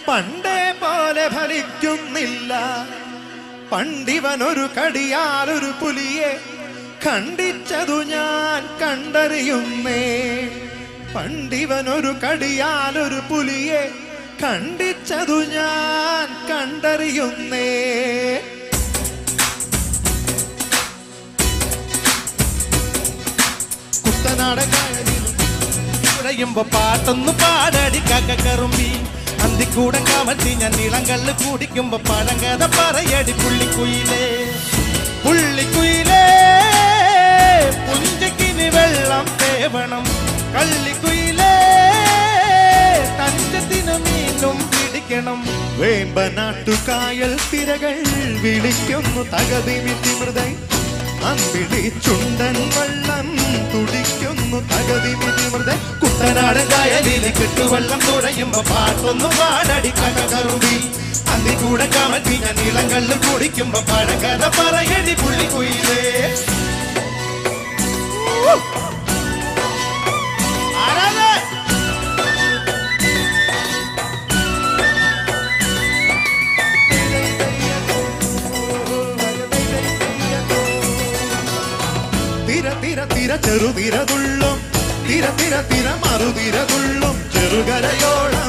പണ്ടേ പോലെ ഫലിക്കുന്നില്ല പണ്ടിവനൊരു കടിയാലൊരു പുലിയെ ഖണ്ഡിച്ചതു ഞാൻ കണ്ടറിയുന്നേ പണ്ടിവനൊരു കടിയാലൊരു പുലിയെ ഖണ്ഡിച്ചതു ഞാൻ കണ്ടറിയുന്നേ കുട്ടനാടൻ കായലിൽ കുഴയുമ്പോ പാട്ടൊന്ന് പാടടി കക്കറുമ്പി അന്തിക്കൂടം കമത്തി ഞാൻ ഇളങ്കല്ല് കുടിക്കുമ്പോ പഴങ്കഥ പറയടി പുള്ളിക്കുയിലേ പുള്ളിക്കുയിലേ പുഞ്ചക്കിന് വെള്ളം തേവണം കള്ളിക്കുയിലേ തഞ്ചത്തിന് മീനും പിടിക്കണം വേമ്പനാട്ടുകായൽ തിരകൾ വിളിക്കുന്നു തകതിമിത്തി മൃദൈ അമ്പിളി ചുണ്ടൻ വള്ളം തുടിക്കുന്നു തകതിമിത്തി മൃദൈ കുട്ടനാടൻ കായലിൽ കെട്ടുവെള്ളം തുഴയുമ്പോ പാട്ടൊന്ന് പാടടി കക്കറുമ്പി അന്തിക്കൂടം കമത്തി ഞാൻ ഇളങ്കല്ല് കുടിക്കുമ്പോ പഴങ്കഥ പറയടി പുള്ളിക്കുയിലേ ആരാധേ തിര തിര തിര ചെറുതിരതുള്ളും തിര തിര തിര മറുതിരതുള്ളും ചെറുകരയോളം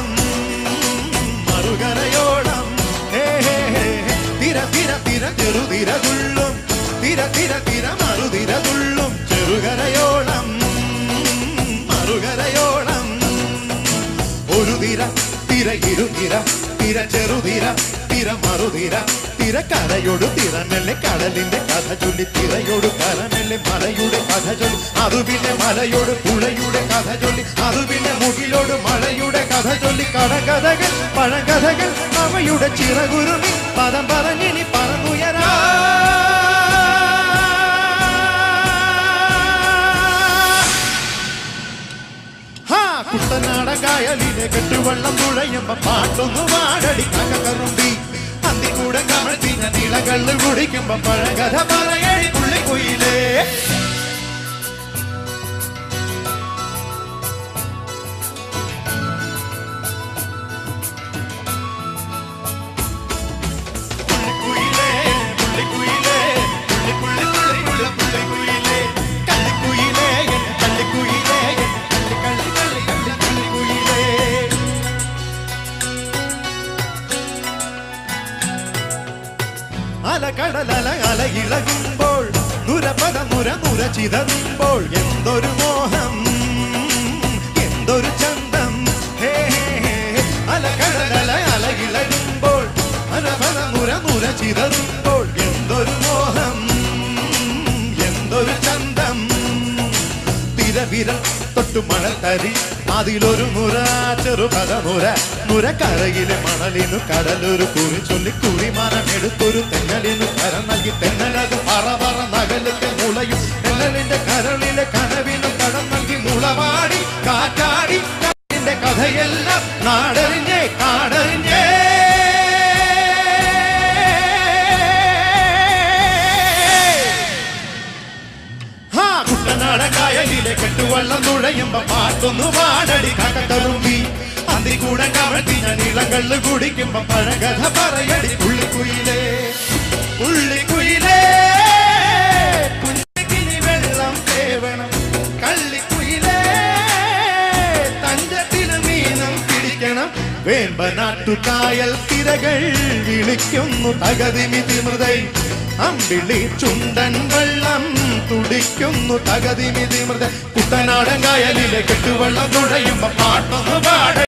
മറുകരയോളം ഹേ ഹേ ഹേ ഹേ. തിര തിര തിര ചെറുതിരതുള്ളും തിര തിര തിര മറുതിരതുള്ളും ചെറുകരയോളം മറുകരയോളം ഒരു തിര തിര ഇരുതിര തിര ചെറുതിര തിര മറുതിര തിര കരയോട് തിരമല്ലേ കടലിന്റെ കഥ ചൊല്ലി തിരയോട് കരമല്ലേ മലയുടെ കഥ ചൊല്ലി അത് പിന്നെ മലയോട് പുഴയുടെ കഥ ചൊല്ലി അത് പിന്നെ മുകിലോട് മഴയുടെ കഥ ചൊല്ലി കടകഥകൾ പഴകഥകൾ അവയുടെ ചിറകുരുമി പദം പറഞ്ഞിനി പറന്നുയരാ ഹാ കുട്ടനാട കായലിലെ കെട്ടുവള്ളം തുഴയുമ്പോ പാട്ടൊന്നു വാടടി കറുമ്പി അന്തി കൂടെ കമഴ്ത്തി ഞാൻ ഇളകള്ള് കുടിക്കുമ്പോ പഴകഥ പറയടി പുള്ളിക്കുയിലേ പുള്ളിക്കുയിലേ, പുള്ളിക്കുയിലേ, പുള്ളി, പുള്ളി, പുള്ളി, പുള്ളി, പുള്ളിക്കുയിലേ. കള്ളിക്കുയിലേ, എന്റെ കള്ളിക്കുയിലേ, എന്റെ കള്ളി, കള്ളി, കള്ളി, കള്ളി, കള്ളിക്കുയിലേ. അലകടലല അലയിളകുമ്പോൾ നുരപദ നുര നുര ചിതറുമ്പോൾ എന്തൊരു മോഹം എന്തൊരു ചന്തം ഹേ ഹേ, ഹേ. അലകടലല അലയിളകുമ്പോൾ അലപദ നുര നുര ചിതറുമ്പോൾ എന്തൊരു മോഹം എന്തൊരു ചന്തം തിരവിരൽ തൊട്ടു മണൽ തരി അതിലൊരു മുറ ചെറുപത മുര മുര കരയിലെ മണലിനു കടലൊരു കുറി ചൊല്ലി കുറിമാനം എടുത്തൊരു തെന്നലിനു കരം നൽകി തെന്നലത് പറ പറ നഗലത്തിൽ മുളയും തെന്നലിന്റെ കരളിലെ കനവിനും കടം നൽകി മുളവാടി കാറ്റാടി കാറ്റിന്റെ കഥയെല്ലാം നാടറിഞ്ഞേ കാടറിഞ്ഞേ ഹാ കുട്ടനാടൻ കായലിലെ കെട്ടുവള്ളം തുഴയുമ്പോ പാട്ടൊന്നു പാടടി കക്കറുമ്പി അന്തി കൂടെ കവഴ്ത്തി ഞാൻ ഇളങ്കള്ള് കുടിക്കുമ്പോ പഴകഥ പറയടി പുള്ളിക്കുയിലേ പുള്ളിക്കുയിലേ കുഞ്ഞിക്കിനി വെള്ളം തേവണം കള്ളിക്കുയിലേ തഞ്ചത്തിന് മീനം പിടിക്കണം വേമ്പനാട്ടുകായൽ തിരകൾ വിളിക്കുന്നു തകതിമിതി മൃദൈ അമ്പിളി ചുണ്ടൻ വെള്ളം തുടിക്കുന്നു തകതിമിതി മൃദ കുട്ടനാടൻ കായലിലെ കെട്ടുവെള്ളം തുഴയുമ്പോ പാട്ടൊന്ന് പാട